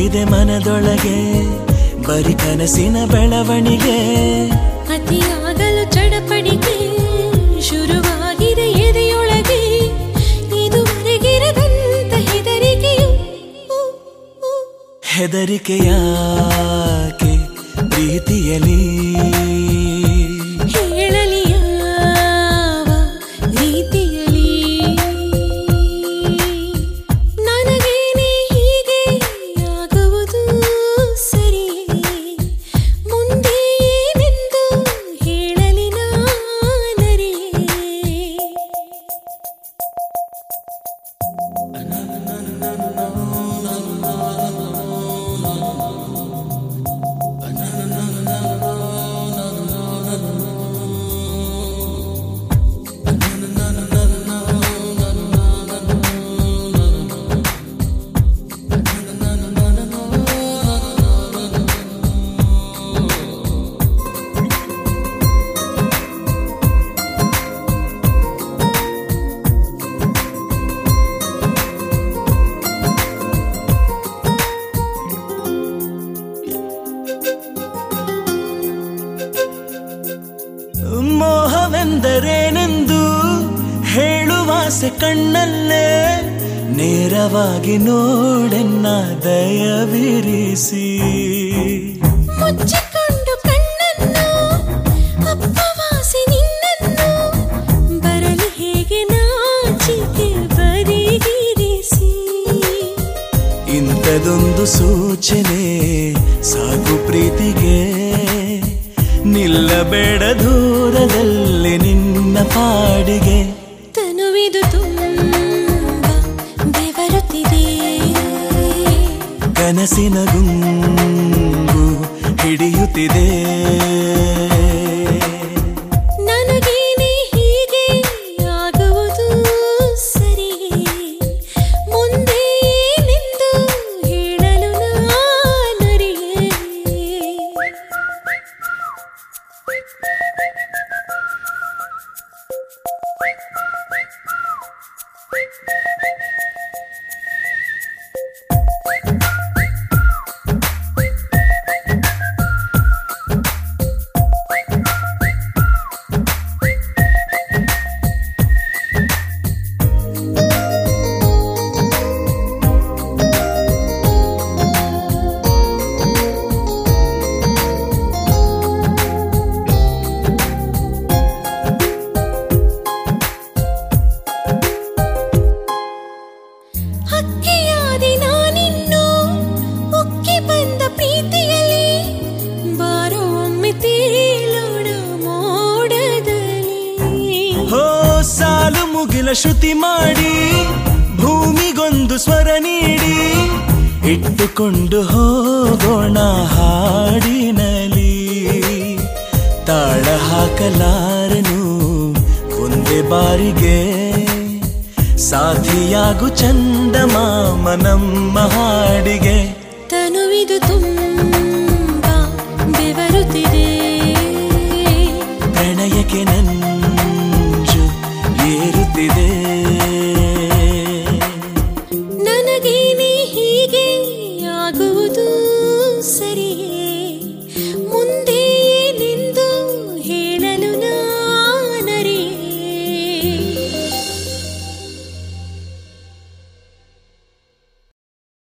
ಇದೆ ಮನದೊಳಗೆ ಬರಿ ಕನಸಿನ ಬೆಳವಣಿಗೆ ಅತಿಯಾಗಲು ಚಡಪಡಿಕೆ ಶುರುವಾಗಿದೆ ಎದೆಯೊಳಗೆ ಇದುವರೆಗಿರದಂತ ಹೆದರಿಕೆಯು ಊ, ಊ. ಹೆದರಿಕೆಯಾಕೆ ಪ್ರೀತಿಯಲಿ ಹೇಳಲಿ ಯಾವ ರೀತಿಯಲಿ ನನಗೇನೆ ಹೀಗೆ ಆಗುವುದು ಸರಿಯೇ ಮುಂದೆ ಏನೆಂದು ಹೇಳಲಿ ನಾನರಿಯೇ ಮೋಹವೆಂದರೇನೆಂದು ಹೇಳುವಾಸೆ ಕಣ್ಣಲ್ಲೇ ನೇರವಾಗಿ ನೋಡೆನ್ನ ದಯವಿರಿಸಿ ಮುಚ್ಚಿಕೊಂಡು ಕಣ್ಣನ್ನು ಅಪ್ಪವಾಸಿ ನಿನ್ನನ್ನು ಬರಲಿ ಹೇಗೆ ನಾಚಿಕೆ ಬರಿಗಿರಿಸಿ ಇಂಥದೊಂದು ಸೂಚನೆ ಸಾಕು ಪ್ರೀತಿಗೆ ನಿಲ್ಲಬೇಡ ದೂರದಲ್ಲಿ ನಿನ್ನ ಪಾಡಿಗೆ ತನುವಿದು ತುಂಬ ಬೆವರುತ್ತಿದೆ ಕನಸಿನ ಗುಂಗು ಹಿಡಿಯುತ್ತಿದೆ ನನಗೇನೆ ಹೀಗೆ ಆಗುವುದು ಸರಿಯೇ ಮುಂದೆ ಏನೆಂದು ಹೇಳಲು ನಾನರಿಯೇ ಹಕ್ಕಿಯಾದಿ ನಾನಿನ್ನು ಉಕ್ಕಿ ಬಂದ ಪ್ರೀತಿಯಲ್ಲಿ ಬಾರೋ ಒಮ್ಮೆ ತೇಲೋಣ ಮೋಡದಲ್ಲಿ ಹೋ ಸಾಲು ಮುಗಿಲ ಶ್ರುತಿ ಮಾಡಿ ಭೂಮಿಗೊಂದು ಸ್ವರ ನೀಡಿ ಇಟ್ಟುಕೊಂಡು ಹೋಗೋಣ ಹಾಡಿನಲಿ ತಾಳ ಹಾಕಲಾರನು ಒಂದೇ ಬಾರಿಗೆ ಸಾಥಿಯಾಗು ಚಂದ ಮಾಮ ನಮ್ಮ ಹಾಡಿಗೆ ತನುವಿದು ತುಂಬ ಬೆವರುತ್ತಿದೆ